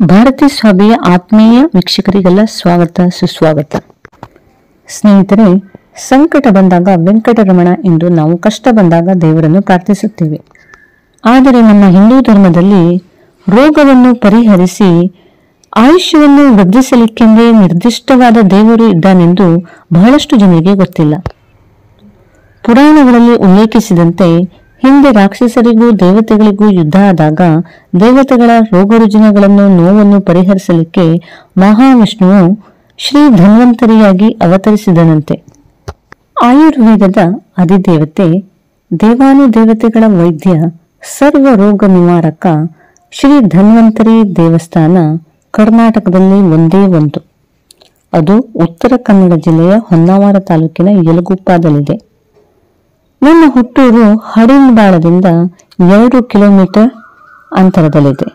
ಭಾರತಿ ಸ್ವಾಭಿಯ ಆತ್ಮೀಯ ವೀಕ್ಷಕರಿಗೆಲ್ಲ ಸ್ವಾಗತ ಸುಸ್ವಾಗತ ಸ್ನೇಹಿತರೆ ಸಂಕಟ ಬಂದಾಗ ವೆಂಕಟರಮಣ ಎಂದು ನಾವು ಕಷ್ಟ ಬಂದಾಗ ದೇವರನ್ನು ಪ್ರಾರ್ಥಿಸುತ್ತೇವೆ ಆದರೆ ನಮ್ಮ ಹಿಂದೂ ಧರ್ಮದಲ್ಲಿ ರೋಗವನ್ನು ಪರಿಹರಿಸಿ ಆಯುಷ್ಯವನ್ನು ವೃದ್ಧಿಸಲಿಕ್ಕೆಂದೇ ನಿರ್ದಿಷ್ಟವಾದ ದೇವರು ಇದ್ದಾನೆಂದು ಬಹಳಷ್ಟು ಜನರಿಗೆ ಗೊತ್ತಿಲ್ಲ ಪುರಾಣಗಳಲ್ಲಿ ಉಲ್ಲೇಖಿಸಿದಂತೆ ಹಿಂದೆ ರಾಕ್ಷಸರಿಗೂ ದೇವತೆಗಳಿಗೂ ಯುದ್ಧ ಆದಾಗ ದೇವತೆಗಳ ರೋಗರುಜಿನಗಳನ್ನು ನೋವನ್ನು ಪರಿಹರಿಸಲಿಕ್ಕೆ ಮಹಾವಿಷ್ಣುವು ಶ್ರೀ ಧನ್ವಂತರಿಯಾಗಿ ಅವತರಿಸಿದನಂತೆ ಆಯುರ್ವೇದದ ಅಧಿದೇವತೆ ದೇವಾನುದೇವತೆಗಳ ವೈದ್ಯ ಸರ್ವ ರೋಗ ನಿವಾರಕ ಶ್ರೀ ಧನ್ವಂತರಿ ದೇವಸ್ಥಾನ ಕರ್ನಾಟಕದಲ್ಲಿ ಒಂದೇ ಒಂದು ಅದು ಉತ್ತರ ಕನ್ನಡ ಜಿಲ್ಲೆಯ ಹೊನ್ನಾವರ ತಾಲೂಕಿನ ಯಲಗುಪ್ಪದಲ್ಲಿದೆ ನನ್ನ ಹುಟ್ಟೂರು ಹಡಿನ್ಬಾಳದಿಂದ ಎರಡು ಕಿಲೋಮೀಟರ್ ಅಂತರದಲ್ಲಿದೆ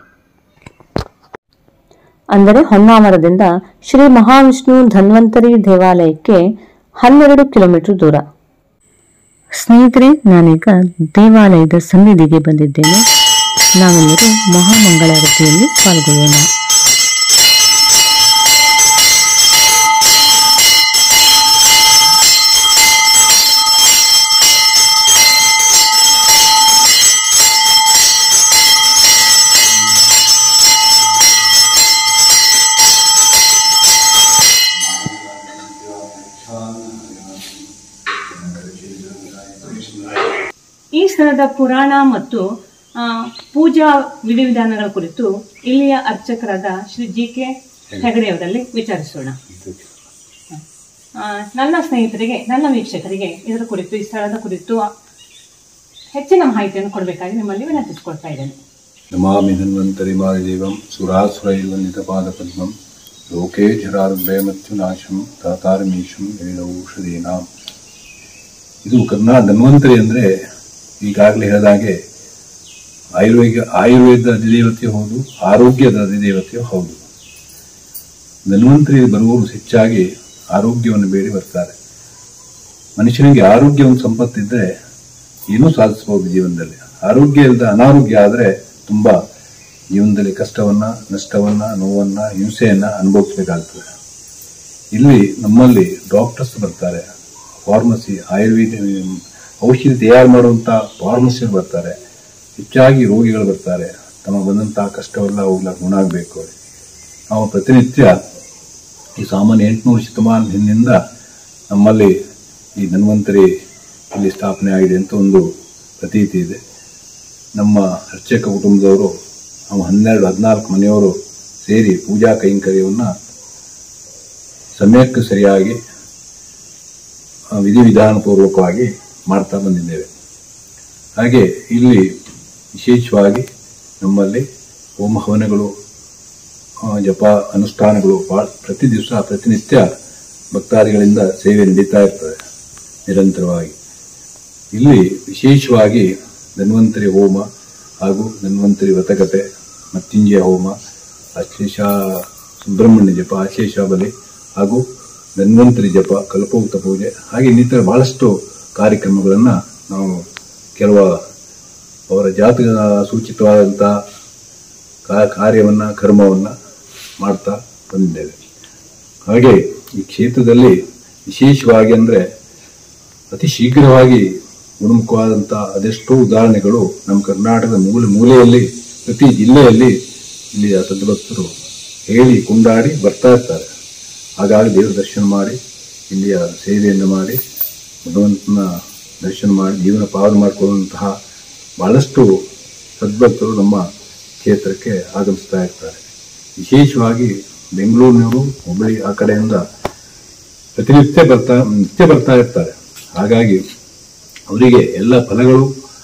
ಅಂದರೆ ಹೊನ್ನಾವರದಿಂದ ಶ್ರೀ ಮಹಾವಿಷ್ಣು ಧನ್ವಂತರಿ ದೇವಾಲಯಕ್ಕೆ ಹನ್ನೆರಡು ಕಿಲೋಮೀಟರ್ ದೂರ ಸ್ನೇಹಿತರೆ ನಾನೀಗ ದೇವಾಲಯದ ಸನ್ನಿಧಿಗೆ ಬಂದಿದ್ದೇನೆ ನಾವೆಲ್ಲರೂ ಮಹಾಮಂಗಳಾರತಿಯಲ್ಲಿ ಪಾಲ್ಗೊಳ್ಳೋಣ ಈ ಸ್ಥಳದ ಪುರಾಣ ಮತ್ತು ಆ, ಪೂಜಾ ವಿಧಿವಿಧಾನಗಳ ಕುರಿತು ಇಲ್ಲಿಯ ಅರ್ಚಕರಾದ ಶ್ರೀ ಜಿ ಕೆ ಹೆಗಡೆಯವರಲ್ಲಿ ವಿಚಾರಿಸೋಣ ಆ, ನನ್ನ ಸ್ನೇಹಿತರಿಗೆ ನನ್ನ ವೀಕ್ಷಕರಿಗೆ ಇದರ ಕುರಿತು ಈ ಸ್ಥಳದ ಕುರಿತು ಹೆಚ್ಚಿನ ಮಾಹಿತಿಯನ್ನು ಕೊಡಬೇಕಾಗಿ ನಿಮ್ಮಲ್ಲಿ ವಿನಂತಿಸಿಕೊಳ್ತಾ ಇದ್ದೇನೆ ನಮಾಮಿ ಧನ್ವಂತರಿ ಮಾದೇವಂ ಸುರಾಸುರೈರ್ವಂದಿತಪಾದಪದ್ಮಂ ಲೋಕೇ ಜರಾರುಭಯಮತ್ಯುನಾಶಂ ತಾತಾರಮೀಶಂ ವೇದೌಷಧೀನಾಂ ಇದು ಕರ್ನಾ ಧನ್ವಂತರಿ ಅಂದರೆ ಈಗಾಗಲೇ ಹೇಳಿದಾಗೆ ಆಯುರ್ವೇದ ಆಯುರ್ವೇದ ಅಧಿದೇವತೆಯೂ ಹೌದು ಆರೋಗ್ಯದ ಅಧಿದೇವತೆಯೂ ಹೌದು ಧನ್ವಂತರಿ ಬರುವವರು ಹೆಚ್ಚಾಗಿ ಆರೋಗ್ಯವನ್ನು ಬೇಡಿ ಬರ್ತಾರೆ ಮನುಷ್ಯನಿಗೆ ಆರೋಗ್ಯ ಒಂದು ಸಂಪತ್ತಿದ್ರೆ ಏನೂ ಸಾಧಿಸಬಹುದು ಜೀವನದಲ್ಲಿ ಆರೋಗ್ಯ ಇಲ್ಲದ ಅನಾರೋಗ್ಯ ಆದರೆ ತುಂಬಾ ಜೀವನದಲ್ಲಿ ಕಷ್ಟವನ್ನ ನಷ್ಟವನ್ನ ನೋವನ್ನ ಹಿಂಸೆಯನ್ನ ಅನುಭವಿಸಬೇಕಾಗ್ತದೆ ಇಲ್ಲಿ ನಮ್ಮಲ್ಲಿ ಡಾಕ್ಟರ್ಸ್ ಬರ್ತಾರೆ ಫಾರ್ಮಸಿ ಆಯುರ್ವೇದ ಔಷಧಿ ತಯಾರು ಮಾಡುವಂತ ಫಾರ್ಮಸಿಯರು ಬರ್ತಾರೆ ಹೆಚ್ಚಾಗಿ ರೋಗಿಗಳು ಬರ್ತಾರೆ ತಮ್ಮ ಬಂದಂತಹ ಕಷ್ಟವೆಲ್ಲ ಹೋಗ್ಲ ಗುಣ ಆಗಬೇಕು ನಾವು ಪ್ರತಿನಿತ್ಯ ಈ ಸಾಮಾನ್ಯ ಎಂಟುನೂರು ಶತಮಾನದ ಹಿಂದಿನಿಂದ ನಮ್ಮಲ್ಲಿ ಈ ಧನ್ವಂತರಿ ಇಲ್ಲಿ ಸ್ಥಾಪನೆ ಆಗಿದೆ ಅಂತ ಒಂದು ಪ್ರತೀತಿ ಇದೆ ನಮ್ಮ ಅರ್ಚಕ ಕುಟುಂಬದವರು ನಾವು ಹನ್ನೆರಡು ಹದಿನಾಲ್ಕು ಮನೆಯವರು ಸೇರಿ ಪೂಜಾ ಕೈಂಕರ್ಯವನ್ನ ಸಮಯಕ್ಕೆ ಸರಿಯಾಗಿ ಆ, ವಿಧಿವಿಧಾನಪೂರ್ವಕವಾಗಿ ಮಾಡ್ತಾ ಬಂದಿದ್ದೇವೆ ಹಾಗೆ ಇಲ್ಲಿ ವಿಶೇಷವಾಗಿ ನಮ್ಮಲ್ಲಿ ಹೋಮ ಹವನಗಳು ಆ, ಜಪ ಅನುಷ್ಠಾನಗಳು ಭಾಳ ಪ್ರತಿ ದಿವಸ ಪ್ರತಿನಿತ್ಯ ಭಕ್ತಾದಿಗಳಿಂದ ಸೇವೆ ನಡೀತಾ ಇರ್ತದೆ ನಿರಂತರವಾಗಿ ಇಲ್ಲಿ ವಿಶೇಷವಾಗಿ ಧನ್ವಂತರಿ ಹೋಮ ಹಾಗೂ ಧನ್ವಂತರಿ ವ್ರತಕತೆ ಮೃತ್ಯುಂಜಯ ಹೋಮ ಅಶೇಷ ಸುಬ್ರಹ್ಮಣ್ಯ ಜಪ ಅಶೇಷ ಬಲಿ ಹಾಗೂ ಧನ್ವಂತರಿ ಜಪ ಕಲ್ಪೋಕ್ತ ಪೂಜೆ ಹಾಗೆ ಇನ್ನಿತರ ಬಹಳಷ್ಟು ಕಾರ್ಯಕ್ರಮಗಳನ್ನು ನಾವು ಕೆಲವು ಅವರ ಜಾತಕ ಸೂಚಿತವಾದಂಥ ಕಾ- ಕಾರ್ಯವನ್ನ ಕರ್ಮವನ್ನ ಮಾಡ್ತಾ ಬಂದಿದ್ದೇವೆ ಹಾಗೆ ಈ ಕ್ಷೇತ್ರದಲ್ಲಿ ವಿಶೇಷವಾಗಿ ಅಂದ್ರೆ ಅತಿ ಶೀಘ್ರವಾಗಿ ಗುಣಮುಖವಾದಂಥ ಅದೆಷ್ಟೋ ಉದಾಹರಣೆಗಳು ನಮ್ಮ ಕರ್ನಾಟಕದ ಮೂಲೆ ಮೂಲೆಯಲ್ಲಿ ಪ್ರತಿ ಜಿಲ್ಲೆಯಲ್ಲಿ ಇಲ್ಲಿಯ ಸದ್ಭಕ್ತರು ಹೇಳಿ ಕೊಂಡಾಡಿ ಬರ್ತಾ ಇರ್ತಾರೆ ಹಾಗಾಗಿ ದೇವರ ದರ್ಶನ ಮಾಡಿ ಇಲ್ಲಿಯ ಸೇವೆಯನ್ನು ಮಾಡಿ ಭಗವಂತನ ದರ್ಶನ ಮಾಡಿ ಜೀವನ ಪಾವನ ಮಾಡಿಕೊಳ್ಳುವಂತಹ ಬಹಳಷ್ಟು ಸದ್ಭಕ್ತರು ನಮ್ಮ ಕ್ಷೇತ್ರಕ್ಕೆ ಆಗಮಿಸ್ತಾ ಇರ್ತಾರೆ ವಿಶೇಷವಾಗಿ ಬೆಂಗಳೂರಿನವರು ಹುಬ್ಬಳ್ಳಿ ಆ ಕಡೆಯಿಂದ ಪ್ರತಿನಿತ್ಯ ಬರ್ತಾ ನಿತ್ಯ ಬರ್ತಾ ಇರ್ತಾರೆ ಹಾಗಾಗಿ ಅವರಿಗೆ ಎಲ್ಲ ಫಲಗಳು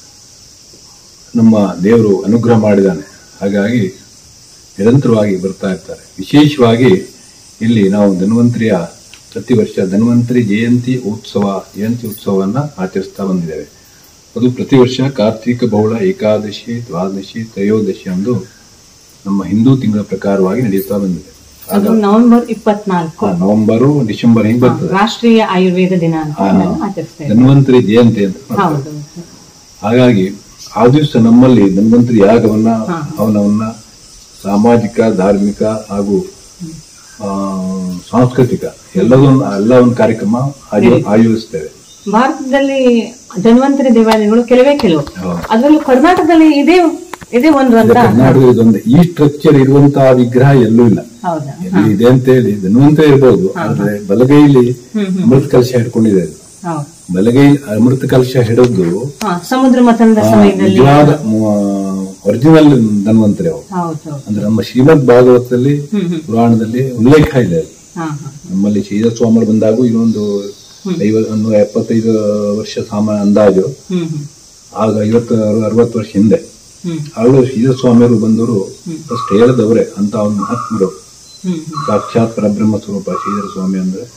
ನಮ್ಮ ದೇವರು ಅನುಗ್ರಹ ಮಾಡಿದ್ದಾನೆ ಹಾಗಾಗಿ ನಿರಂತರವಾಗಿ ಬರ್ತಾ ಇರ್ತಾರೆ ವಿಶೇಷವಾಗಿ ಇಲ್ಲಿ ನಾವು ಧನ್ವಂತರಿಯ ಪ್ರತಿ ವರ್ಷ ಧನ್ವಂತರಿ ಜಯಂತಿ ಉತ್ಸವ ಜಯಂತಿ ಉತ್ಸವವನ್ನು ಆಚರಿಸ್ತಾ ಬಂದಿದ್ದೇವೆ ಅದು ಪ್ರತಿ ವರ್ಷ ಕಾರ್ತಿಕ ಬಹುಳ ಏಕಾದಶಿ ದ್ವಾದಶಿ ತ್ರಯೋದಶಿ ಅಂದು ನಮ್ಮ ಹಿಂದೂ ತಿಂಗಳ ಪ್ರಕಾರವಾಗಿ ನಡೆಯುತ್ತಾ ಬಂದಿದೆ ಅದು ನವೆಂಬರ್ ಇಪ್ಪತ್ನಾಲ್ಕು ಆ, ನವೆಂಬರು ಡಿಸೆಂಬರ್ ಹಿಂಗ್ ಬರ್ತದೆ ರಾಷ್ಟ್ರೀಯ ಆಯುರ್ವೇದ ದಿನ ಅಂತ ಹಾ. ಇದನ್ನು ಆಚರಿಸ್ತಾ ಇದ್ದೇವೆ ಧನ್ವಂತರಿ ಜಯಂತಿ ಅಂತ ಮಾಡ್ತಾರೆ. ಹೌದು ಹಾಗಾಗಿ ಆ ದಿವಸ ನಮ್ಮಲ್ಲಿ ಧನ್ವಂತರಿ ಯಾಗವನ್ನ ಹಾ. ಹವನವನ್ನ ಸಾಮಾಜಿಕ ಧಾರ್ಮಿಕ ಹಾಗೂ ಆ, ಸಾಂಸ್ಕೃತಿಕ ಎಲ್ಲದೂ ಎಲ್ಲ ಒಂದು ಕಾರ್ಯಕ್ರಮ ಆಯೋ- ಆಯೋಜಿಸ್ತೇವೆ ಭಾರತದಲ್ಲಿ ಧನ್ವಂತರಿ ದೇವಾಲಯಗಳು ಕೆಲವೇ ಕೆಲವು ಹೌದು. ಅದರಲ್ಲೂ ಕರ್ನಾಟಕದಲ್ಲಿ ಇದೇ ಇದೇ ಒಂದು ಅಂತ ಕರ್ನಾಟಕದ ಇದೊಂದು ಈ ಸ್ಟ್ರಕ್ಚರ್ ಇರುವಂತಹ ವಿಗ್ರಹ ಎಲ್ಲೂ ಇಲ್ಲ ಹೌದಾ ಎಲ್ಲಿ ಇದೆ ಅಂತ ಹೇಳಿ ಧನ್ವಂತ ಇರ್ಬೋದು ಆದ್ರೆ ಬಲಗೈಲಿ ಅಮೃತ ಕಲಶ ಹಿಡ್ಕೊಂಡಿದೆ ಅದು. ಹೌದು ಬಲಗೈ ಅಮೃತ ಕಲಶ ಹಿಡಿದು ಹಾ, ಸಮುದ್ರ ಮಥನದ ಆ, ಸಮಯದಲ್ಲಿ ನಿಜವಾದ ಒರಿಜಿನಲ್ ಧನ್ವಂತರಿ ಅವರು ಹೌದು ಹೌದು ಅಂದ್ರೆ ನಮ್ಮ ಶ್ರೀಮದ್ ಭಾಗವತದಲ್ಲಿ ಹ್ಮ್ ಹ್ಮ್ ಪುರಾಣದಲ್ಲಿ ಉಲ್ಲೇಖ ಇದೆ ಅದು. ಹಾ ಹಾ ನಮ್ಮಲ್ಲಿ ಶ್ರೀಧರ ಸ್ವಾಮಿಗಳು ಬಂದಾಗೂ ಇನ್ನೊಂದು ಐವತ್ತು ಒಂದು ಎಪ್ಪತ್ತೈದು ವರ್ಷ ಸಾಮ ಅಂದಾಜು ಹ್ಮ್ ಹ್ಮ್ ಆಗ ಐವತ್ತು ಅರವತ್ತು ವರ್ಷ ಹಿಂದೆ ಹ್ಮ್ ಆಗಲೂ ಶ್ರೀಧರ ಸ್ವಾಮಿಯವರು ಬಂದವರು ಫಸ್ಟ್ ಹೇಳದವರೇ ಅಂತ ಒಂದು ಮಹಾತ್ಮರು ಹ್ಮ್ ಹ್ಮ್ ಸಾಕ್ಷಾತ್ ಪರಬ್ರಹ್ಮ ಸ್ವರೂಪ ಶ್ರೀಧರ ಸ್ವಾಮಿ ಅಂದ್ರೆ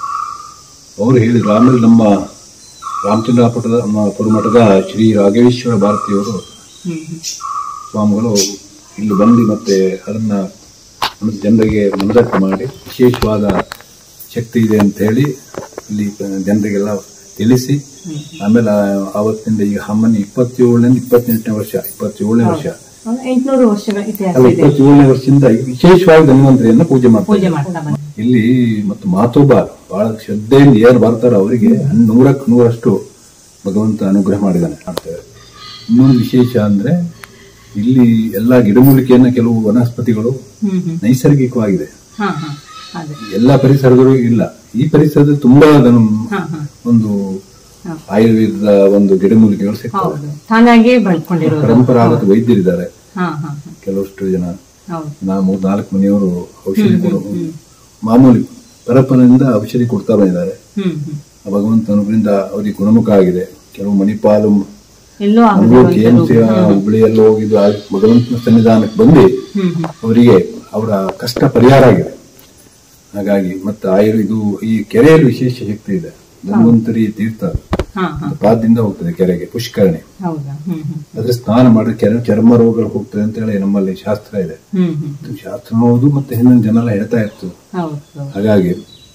ಅವರು ಹೇಳಿದ್ರು ಆಮೇಲೆ ನಮ್ಮ ರಾಮಚಂದ್ರಾಪುರದ ನಮ್ಮ ಪುರಮಠದ ಶ್ರೀ ರಾಘವೇಶ್ವರ ಭಾರತಿಯವರು ಹ್ಮ್ ಹ್ಮ್ ಸ್ವಾಮಿಗಳು ಇಲ್ಲಿ ಬಂದು ಮತ್ತೆ ಅದನ್ನ ನಮ್ಮ ಜನರಿಗೆ ಮನದಟ್ಟು ಮಾಡಿ ವಿಶೇಷವಾದ ಶಕ್ತಿ ಇದೆ ಅಂತ ಹೇಳಿ ಇಲ್ಲಿ ಜನರಿಗೆಲ್ಲ ತಿಳಿಸಿ ಆಮೇಲೆ ಆ- ಆವತ್ತಿನಿಂದ ಈಗ ಹಮ್ಮನಿ ಇಪ್ಪತ್ತೇಳರಿಂದ ಇಪ್ಪತ್ತೆಂಟನೇ ವರ್ಷ ಇಪ್ಪತ್ತೇಳನೇ ವರ್ಷ ಒಂದು ಎಂಟ್ನೂರು ವರ್ಷಗಳ ಇತಿಹಾಸ ಅಲ್ಲ ಇದೆ ಇಪ್ಪತ್ತೇಳನೇ ವರ್ಷದಿಂದ ವಿಶೇಷವಾಗಿ ಧನ್ವಂತರಿಯನ್ನ ಪೂಜೆ ಪೂಜೆ ಮಾಡ್ತಾರೆ ಮಾಡ್ತಾ ಬಂದ ಇಲ್ಲಿ ಮತ್ತು ಮಾತೋಬಾರ್ ಬಹಳ ಶ್ರದ್ಧೆಯಿಂದ ಯಾರು ಬರ್ತಾರೋ ಅವರಿಗೆ ನೂರಕ್ಕೆ ನೂರಷ್ಟು ಭಗವಂತ ಅನುಗ್ರಹ ಮಾಡಿದಾನೆ ಮಾಡ್ತೇವೆ ಇನ್ನೊಂದು ವಿಶೇಷ ಅಂದ್ರೆ ಇಲ್ಲಿ ಎಲ್ಲಾ ಗಿಡಮೂಲಿಕೆಯನ್ನ ಕೆಲವು ವನಸ್ಪತಿಗಳು ಹ್ಮ್ ಹ್ಮ್ ನೈಸರ್ಗಿಕವಾಗಿದೆ ಹಾ ಹಾ ಅದೇ ಎಲ್ಲಾ ಪರಿಸರಗಳು ಇಲ್ಲ ಈ ಪರಿಸರದಲ್ಲಿ ತುಂಬಾ ಅದನ್ನು ಹಾ ಹಾ ಒಂದು ಹಾ. ಆಯುರ್ವೇದದ ಒಂದು ಗಿಡಮೂಲಿಕೆಗಳು ಸಿಗ್ತವೆ ಹೌದು ತಾನಾಗಿಯೇ ಬೆಳ್ಕೊಂಡಿರೋದು ಪರಂಪರಾಗತ ವೈದ್ಯರಿದ್ದಾರೆ ಹಾ ಹಾ ಹಾ ಕೆಲವಷ್ಟು ಜನ ಹೌದು ನಾ ಮೂರ್ ನಾಲ್ಕು ಮನೆಯವರು ಔಷಧಿ ಕೊಡು ಮಾಮೂಲಿ ಪರಂಪರೆಯಿಂದ ಔಷಧಿ ಕೊಡ್ತಾ ಬಂದಿದ್ದಾರೆ ಹ್ಮ್ ಹ್ಮ್ ಆ ಭಗವಂತ ಅನುಗ್ರಹದಿಂದ ಅವರಿಗೆ ಗುಣಮುಖ ಆಗಿದೆ ಕೆಲವು ಮಣಿಪಾಲು ಎಲ್ಲೋ ಮಂಗಳೂರು ಆಗದೆ ಕೆಎಂಸಿ ಹುಬ್ಬಳ್ಳಿಯಲ್ಲಿ ಹೋಗಿದ್ದು ಆ ಭಗವಂತನ ಸನ್ನಿಧಾನಕ್ಕೆ ಬಂದು ಹ್ಮ್ ಹ್ಮ್ ಅವರಿಗೆ ಅವರ ಕಷ್ಟ ಪರಿಹಾರ ಆಗಿದೆ ಹಾಗಾಗಿ ಮತ್ತೆ ಆಯುರ್ ಇದು ಈ ಕೆರೆಯಲ್ಲಿ ವಿಶೇಷ ಶಕ್ತಿ ಇದೆ ಧನ್ವಂತರಿ ತೀರ್ಥ ಹಾ ಹಾ ಪಾದದಿಂದ ಹೋಗ್ತದೆ ಕೆರೆಗೆ ಪುಷ್ಕರಣಿ ಹೌದಾ ಹ್ಮ್ ಹ್ಮ್ ಅದ್ರ ಸ್ನಾನ ಮಾಡಿದ್ರೆ ಕೆರೆ ಚರ್ಮ ರೋಗಗಳು ಹೋಗ್ತದೆ ಅಂತ ಹೇಳಿ ನಮ್ಮಲ್ಲಿ ಶಾಸ್ತ್ರ ಇದೆ ಹ್ಮ್ ಹ್ಮ್ ಇದು ಶಾಸ್ತ್ರ ಹೌದು ಮತ್ತೆ ಹಿಂದಿನ ಜನ ಎಲ್ಲ ಹೇಳ್ತಾ ಇತ್ತು ಹೌದು ಹೌದು ಹಾಗಾಗಿ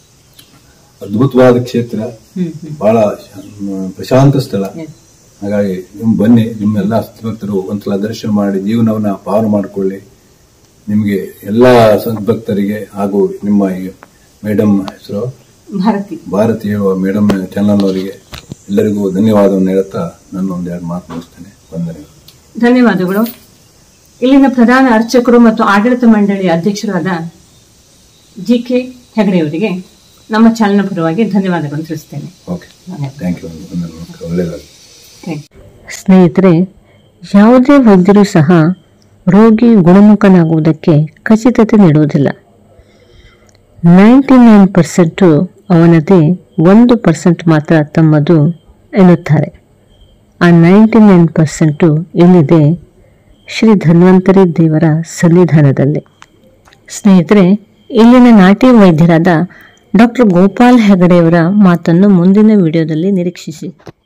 ಅದ್ಭುತವಾದ ಕ್ಷೇತ್ರ ಹ್ಮ್ ಹ್ಮ್ ಬಹಳ ಶ- ಪ್ರಶಾಂತ ಸ್ಥಳ Yes. ಹಾಗಾಗಿ ನಿಮ್ ಬನ್ನಿ ನಿಮ್ಮೆಲ್ಲ ಭಕ್ತರು ಒಂದ್ಸಲ ದರ್ಶನ ಮಾಡಿ ಜೀವನವನ್ನ ಪಾವನ ಮಾಡಿಕೊಳ್ಳಿ ನಿಮಗೆ ಎಲ್ಲಾ ಸದ್ಭಕ್ತರಿಗೆ ಹಾಗೂ ನಿಮ್ಮ ಮೇಡಮ್ ಹೆಸರು ಭಾರತಿ ಭಾರತಿ ಹೇಳುವ ಮೇಡಮ್ ಚಾನಲ್ ಅವರಿಗೆ ಎಲ್ಲರಿಗೂ ಧನ್ಯವಾದವನ್ನು ಹೇಳುತ್ತಾ ನಾನು ಒಂದೆರಡು ಮಾತು ಮುಗಿಸ್ತೇನೆ ವಂದನೆಗಳು ಧನ್ಯವಾದಗಳು ಇಲ್ಲಿನ ಪ್ರಧಾನ ಅರ್ಚಕರು ಮತ್ತು ಆಡಳಿತ ಮಂಡಳಿಯ ಅಧ್ಯಕ್ಷರಾದ ಜಿ ಕೆ ಹೆಗಡೆಯವರಿಗೆ ನಮ್ಮ ಚಾಲನ ಪರವಾಗಿ ಧನ್ಯವಾದಗಳನ್ನು ತಿಳಿಸ್ತೇನೆ ಓಕೆ ಥ್ಯಾಂಕ್ ಯು ಒಳ್ಳೆಯದಾಗಲಿ ಥ್ಯಾಂಕ್ ಸ್ನೇಹಿತರೆ ಯಾವುದೇ ವೈದ್ಯರು ಸಹ ರೋಗಿ ಗುಣಮುಖನಾಗುವುದಕ್ಕೆ ಖಚಿತತೆ ನೀಡುವುದಿಲ್ಲ ನೈಂಟಿ ನೈನ್ ಪರ್ಸೆಂಟು ಅವನದೇ ಒಂದು ಪರ್ಸೆಂಟ್ ಮಾತ್ರ ತಮ್ಮದು ಎನ್ನುತ್ತಾರೆ ಆ ನೈಂಟಿ ನೈನ್ ಪರ್ಸೆಂಟು ಎಲ್ಲಿದೆ ಶ್ರೀ ಧನ್ವಂತರಿ ದೇವರ ಸನ್ನಿಧಾನದಲ್ಲಿ ಸ್ನೇಹಿತರೆ ಇಲ್ಲಿನ ನಾಟಿ ವೈದ್ಯರಾದ ಡಾಕ್ಟರ್ ಗೋಪಾಲ್ ಹೆಗಡೆಯವರ ಮಾತನ್ನು ಮುಂದಿನ ವಿಡಿಯೋದಲ್ಲಿ ನಿರೀಕ್ಷಿಸಿ